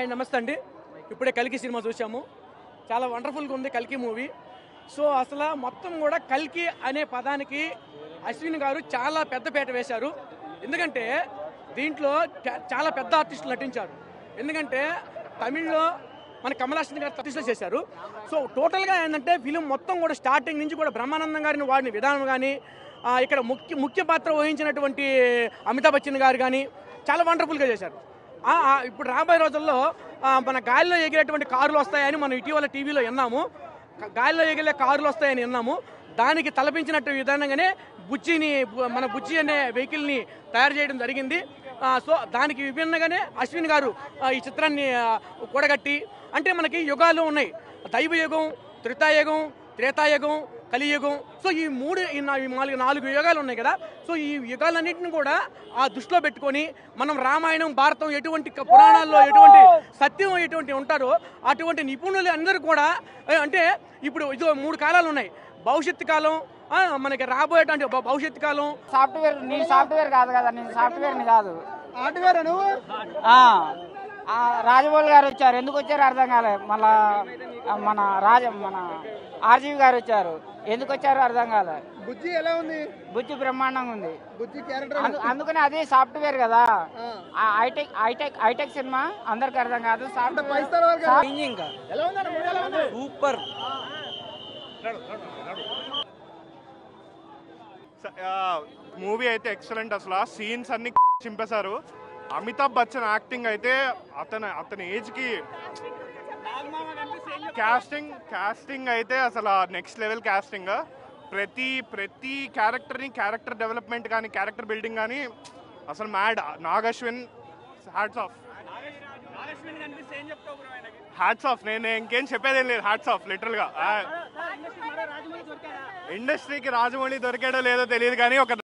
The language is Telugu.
హాయ్ నమస్తే అండి ఇప్పుడే కల్కి సినిమా చూసాము చాలా వండర్ఫుల్గా ఉంది కల్కి మూవీ సో అసలు మొత్తం కూడా కల్కి అనే పదానికి అశ్విన్ గారు చాలా పెద్దపీట వేశారు ఎందుకంటే దీంట్లో చా- చాలా పెద్ద ఆర్టిస్టులు నటించారు ఎందుకంటే తమిళ్లో మన కమలాసన్ గారు ప్రతిష్ట చేశారు సో టోటల్గా ఏంటంటే ఫిలిం మొత్తం కూడా స్టార్టింగ్ నుంచి కూడా బ్రహ్మానందం గారిని వాడిన విధానం కానీ ఇక్కడ ముఖ్య ముఖ్య పాత్ర వహించినటువంటి అమితాబ్ బచ్చన్ గారు కానీ చాలా వండర్ఫుల్గా చేశారు ఆ, ఆ, ఇప్పుడు రాబోయే రోజుల్లో ఆ, మన గాలిలో ఎగిరేటువంటి కారులు వస్తాయని మనం ఇటీవల టీవీలో విన్నాము క- గాలిలో ఎగిరే కారులు వస్తాయని విన్నాము దానికి తలపించినట్టు విధానంగానే బుజ్జిని బు- మన బుజ్జి అనే వెహికల్ని తయారు చేయడం జరిగింది ఆ, సో దానికి విభిన్నంగానే అశ్విన్ గారు ఆ, ఈ చిత్రాన్ని ఆ, కూడగట్టి అంటే మనకి యుగాలు ఉన్నాయి దైవయుగం త్రితాయుగం త్రేతాయుగం కలియుగం సో ఈ మూడు ఈ నా- ఈ నాలుగు నాలుగు యుగాలు ఉన్నాయి కదా సో ఈ యుగాలన్నింటిని కూడా ఆ దృష్టిలో పెట్టుకొని మనం రామాయణం భారతం ఎటువంటి క- పురాణాల్లో ఎటువంటి సత్యం ఎటువంటి ఉంటారో అటువంటి నిపుణులు అందరూ కూడా ఏ, అంటే ఇప్పుడు ఇదో మూడు కాలాలు ఉన్నాయి భవిష్యత్తు కాలం ఆ, మనకి రాబోయేటువంటి భ- భవిష్యత్తు కాలం సాఫ్ట్వేర్ నేను సాఫ్ట్వేర్ కాదు కదా నేను సాఫ్ట్వేర్ని కాదు హార్డ్వేర్ నువ్వు ఆ, ఆ, రాజమౌళి గారు వచ్చారు ఎందుకు వచ్చారు అర్థం కాలే మళ్ళా ఆ, మన రాజ మన ఆర్జీవి గారు వచ్చారు ఎందుకు వచ్చారు అర్థం కాలే బుజ్జి ఎలా ఉంది బుద్ధి బ్రహ్మాండంగా ఉంది బుజ్జి క్యారెక్టర్ అందు- అందుకని అదే సాఫ్ట్వేర్ కదా ఆ హైటెక్ హైటెక్ హైటెక్ సినిమా అందరికి అర్థం కాదు ఫైవ్ స్టార్ వరకు ఎలా ఉందన్న మూవీ ఎలా ఉంది సూపర్ మూవీ అయితే ఎక్సలెంట్ అసలు సీన్స్ అన్ని చింపేశారు అమితాబ్ బచ్చన్ యాక్టింగ్ అయితే అతను అతని ఏజ్ కి కాస్టింగ్ కాస్టింగ్ అయితే అసలు నెక్స్ట్ లెవెల్ కాస్టింగ్ ప్రతి ప్రతి క్యారెక్టర్ని క్యారెక్టర్ డెవలప్మెంట్ కానీ క్యారెక్టర్ బిల్డింగ్ కానీ అసలు mad Nag Ashwin hats off hats off నేను ఇంకేం చెప్పేదేం లేదు హ్యాట్స్ ఆఫ్ లిటరల్ గా ఇండస్ట్రీకి రాజమౌళి దొరికాడో లేదో తెలియదు కానీ ఒక